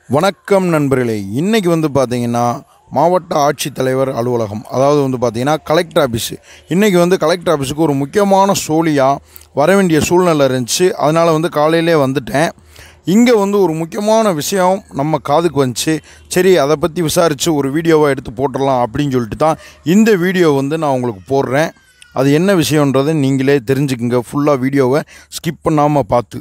வணக்கம் நண்பர்களே இன்றைக்கி வந்து பார்த்தீங்கன்னா மாவட்ட ஆட்சித்தலைவர் அலுவலகம் அதாவது வந்து பார்த்தீங்கன்னா கலெக்டர் ஆஃபீஸு இன்றைக்கி வந்து கலெக்டர் ஆஃபீஸுக்கு ஒரு முக்கியமான சோழியாக வர வேண்டிய சூழ்நிலை இருந்துச்சு அதனால் வந்து காலையிலே வந்துட்டேன் இங்கே வந்து ஒரு முக்கியமான விஷயம் நம்ம காதுக்கு வந்துச்சு சரி அதை பற்றி விசாரித்து ஒரு வீடியோவை எடுத்து போட்டுடலாம் அப்படின்னு சொல்லிட்டு தான் இந்த வீடியோ வந்து நான் உங்களுக்கு போடுறேன் அது என்ன விஷயன்றதை நீங்களே தெரிஞ்சுக்குங்க ஃபுல்லாக வீடியோவை ஸ்கிப் பண்ணாமல் பார்த்து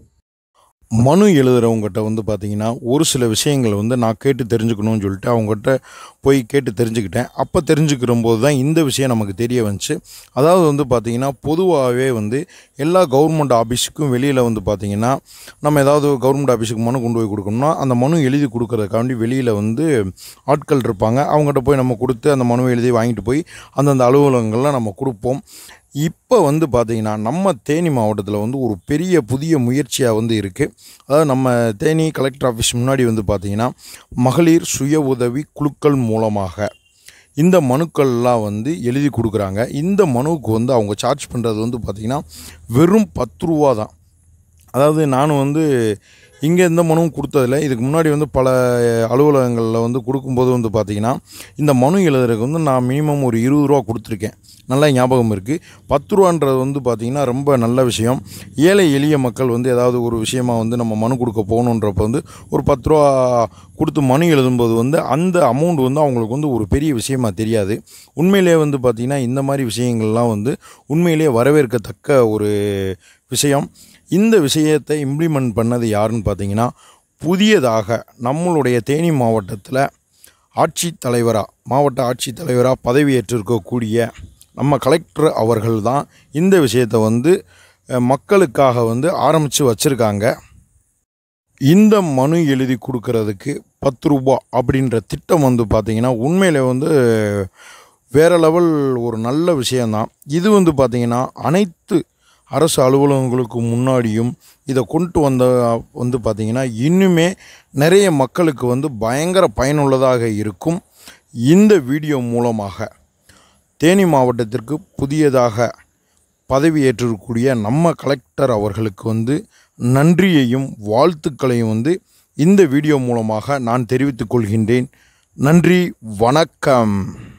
மனு எழுதுகிறவங்ககிட்ட வந்து பார்த்தீங்கன்னா ஒரு சில விஷயங்களை வந்து நான் கேட்டு தெரிஞ்சுக்கணும்னு சொல்லிட்டு அவங்ககிட்ட போய் கேட்டு தெரிஞ்சுக்கிட்டேன் அப்போ தெரிஞ்சுக்கிற போது தான் இந்த விஷயம் நமக்கு தெரிய வந்துச்சு அதாவது வந்து பார்த்திங்கன்னா பொதுவாகவே வந்து எல்லா கவர்மெண்ட் ஆஃபீஸுக்கும் வெளியில் வந்து பார்த்திங்கன்னா நம்ம ஏதாவது கவர்மெண்ட் ஆஃபீஸுக்கு மனு கொண்டு போய் கொடுக்கணும்னா அந்த மனு எழுதி கொடுக்கறதுக்காண்டி வெளியில் வந்து ஆட்கள் இருப்பாங்க அவங்ககிட்ட போய் நம்ம கொடுத்து அந்த மனுவை எழுதி வாங்கிட்டு போய் அந்தந்த அலுவலகங்களில் நம்ம கொடுப்போம் இப்போ வந்து பார்த்திங்கன்னா நம்ம தேனி மாவட்டத்தில் வந்து ஒரு பெரிய புதிய முயற்சியாக வந்து இருக்குது அதாவது நம்ம தேனி கலெக்டர் ஆஃபீஸ் முன்னாடி வந்து பார்த்திங்கன்னா மகளிர் சுய உதவி குழுக்கள் மூலமாக இந்த மனுக்கள்லாம் வந்து எழுதி கொடுக்குறாங்க இந்த மனுவுக்கு வந்து அவங்க சார்ஜ் பண்ணுறது வந்து பார்த்திங்கன்னா வெறும் பத்து ரூபா தான் அதாவது நானும் வந்து இங்கே எந்த மனுவும் கொடுத்ததில்ல இதுக்கு முன்னாடி வந்து பல அலுவலகங்களில் வந்து கொடுக்கும்போது வந்து பார்த்திங்கன்னா இந்த மனு எழுதுறதுக்கு வந்து நான் மினிமம் ஒரு இருபது ரூபா கொடுத்துருக்கேன் நல்லா ஞாபகம் இருக்குது பத்து ரூபான்றது வந்து பார்த்திங்கன்னா ரொம்ப நல்ல விஷயம் ஏழை எளிய மக்கள் வந்து ஏதாவது ஒரு விஷயமா வந்து நம்ம மனு கொடுக்க போகணுன்றப்ப வந்து ஒரு பத்து ரூபா கொடுத்து மனு எழுதும்போது வந்து அந்த அமௌண்ட் வந்து அவங்களுக்கு வந்து ஒரு பெரிய விஷயமா தெரியாது உண்மையிலே வந்து பார்த்திங்கன்னா இந்த மாதிரி விஷயங்கள்லாம் வந்து உண்மையிலே வரவேற்கத்தக்க ஒரு விஷயம் இந்த விஷயத்தை இம்ப்ளிமெண்ட் பண்ணது யாருன்னு பார்த்தீங்கன்னா புதியதாக நம்மளுடைய தேனி மாவட்டத்தில் ஆட்சித்தலைவராக மாவட்ட ஆட்சித்தலைவராக பதவியேற்றிருக்கக்கூடிய நம்ம கலெக்டர் அவர்கள் தான் இந்த விஷயத்தை வந்து அஹ், மக்களுக்காக வந்து ஆரம்பித்து வச்சுருக்காங்க இந்த மனு எழுதி கொடுக்கறதுக்கு பத்து ரூபா அப்படின்ற திட்டம் வந்து பார்த்திங்கன்னா உண்மையிலே வந்து வேறு லெவல் ஒரு நல்ல விஷயந்தான் இது வந்து பார்த்திங்கன்னா அனைத்து அரசு அலுவலகங்களுக்கு முன்னாடியும் இதை கொண்டு வந்த வந்து பார்த்திங்கன்னா இன்னுமே நிறைய மக்களுக்கு வந்து பயங்கர பயனுள்ளதாக இருக்கும் இந்த வீடியோ மூலமாக தேனி மாவட்டத்திற்கு புதியதாக பதவியேற்றிருக்கக்கூடிய நம்ம கலெக்டர் அவர்களுக்கு வந்து நன்றியையும் வாழ்த்துக்களையும் வந்து இந்த வீடியோ மூலமாக நான் தெரிவித்துக் கொள்கின்றேன் நன்றி வணக்கம்